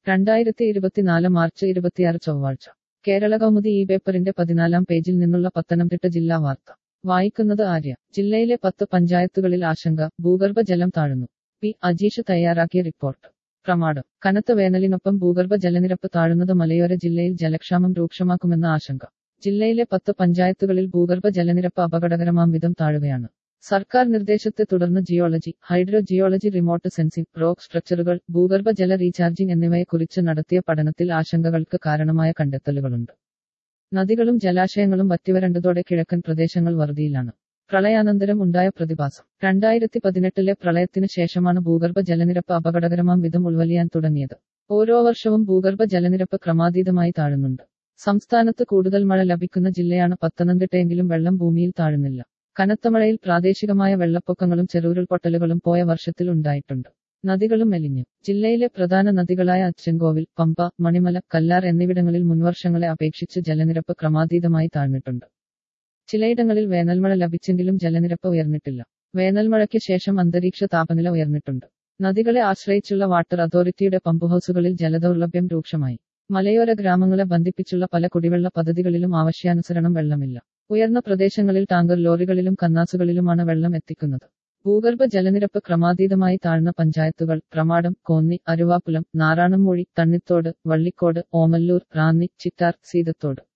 രണ്ടായിരത്തി ഇരുപത്തിനാല് മാർച്ച് ഇരുപത്തിയാറ് ചൊവ്വാഴ്ച കേരള കൗമുദി ഈ പേപ്പറിന്റെ പതിനാലാം പേജിൽ നിന്നുള്ള പത്തനംതിട്ട ജില്ലാ വാർത്ത വായിക്കുന്നത് ആര്യ ജില്ലയിലെ പത്ത് പഞ്ചായത്തുകളിൽ ആശങ്ക ഭൂഗർഭ ജലം താഴുന്നു പി അജീഷ് തയ്യാറാക്കിയ റിപ്പോർട്ട് പ്രമാണം കനത്ത വേനലിനൊപ്പം ഭൂഗർഭ ജലനിരപ്പ് താഴുന്നത് മലയോര ജില്ലയിൽ ജലക്ഷാമം രൂക്ഷമാക്കുമെന്ന ആശങ്ക ജില്ലയിലെ പത്ത് പഞ്ചായത്തുകളിൽ ഭൂഗർഭ ജലനിരപ്പ് അപകടകരമാം വിധം താഴുകയാണ് സർക്കാർ നിർദ്ദേശത്തെ തുടർന്ന് geology hydro geology remote sensing rock സ്ട്രക്ചറുകൾ ഭൂഗർഭ ജല റീചാർജിംഗ് എന്നിവയെക്കുറിച്ച് നടത്തിയ പഠനത്തിൽ ആശങ്കകൾക്ക് കാരണമായ കണ്ടെത്തലുകളുണ്ട് നദികളും ജലാശയങ്ങളും വറ്റിവരണ്ടതോടെ കിഴക്കൻ പ്രദേശങ്ങൾ വറുതിയിലാണ് പ്രളയാനന്തരം ഉണ്ടായ പ്രതിഭാസം രണ്ടായിരത്തി പതിനെട്ടിലെ പ്രളയത്തിന് ശേഷമാണ് ഭൂഗർഭ ജലനിരപ്പ് അപകടകരമാം വിധം ഉൾവലിയാൻ തുടങ്ങിയത് ഓരോ വർഷവും ഭൂഗർഭ ജലനിരപ്പ് ക്രമാതീതമായി താഴുന്നുണ്ട് സംസ്ഥാനത്ത് കൂടുതൽ മഴ ലഭിക്കുന്ന ജില്ലയാണ് പത്തനംതിട്ടയെങ്കിലും വെള്ളം ഭൂമിയിൽ താഴുന്നില്ല കനത്ത മഴയിൽ പ്രാദേശികമായ വെള്ളപ്പൊക്കങ്ങളും ചെറുരുൾപൊട്ടലുകളും പോയ വർഷത്തിൽ ഉണ്ടായിട്ടുണ്ട് നദികളും മെലിഞ്ഞു ജില്ലയിലെ പ്രധാന നദികളായ അച്ചൻകോവിൽ പമ്പ മണിമല കല്ലാർ എന്നിവിടങ്ങളിൽ മുൻവർഷങ്ങളെ അപേക്ഷിച്ച് ജലനിരപ്പ് ക്രമാതീതമായി താഴ്ന്നിട്ടുണ്ട് ചിലയിടങ്ങളിൽ വേനൽമഴ ലഭിച്ചെങ്കിലും ജലനിരപ്പ് ഉയർന്നിട്ടില്ല വേനൽമഴയ്ക്ക് ശേഷം അന്തരീക്ഷ താപനില ഉയർന്നിട്ടുണ്ട് നദികളെ ആശ്രയിച്ചുള്ള വാട്ടർ അതോറിറ്റിയുടെ പമ്പ് ഹൗസുകളിൽ ജലദൗർലഭ്യം രൂക്ഷമായി മലയോര ഗ്രാമങ്ങളെ ബന്ധിപ്പിച്ചുള്ള പല കുടിവെള്ള പദ്ധതികളിലും ആവശ്യാനുസരണം വെള്ളമില്ല ഉയർന്ന പ്രദേശങ്ങളിൽ ടാങ്കർ ലോറികളിലും കന്നാസുകളിലുമാണ് വെള്ളം എത്തിക്കുന്നത് ഭൂഗർഭ ജലനിരപ്പ് ക്രമാതീതമായി താഴ്ന്ന പഞ്ചായത്തുകൾ പ്രമാടം കോന്നി അരുവാപ്പുലം നാറാണംമൂഴി തണ്ണിത്തോട് വള്ളിക്കോട് ഓമല്ലൂർ റാന്നി ചിറ്റാർ സീതത്തോട്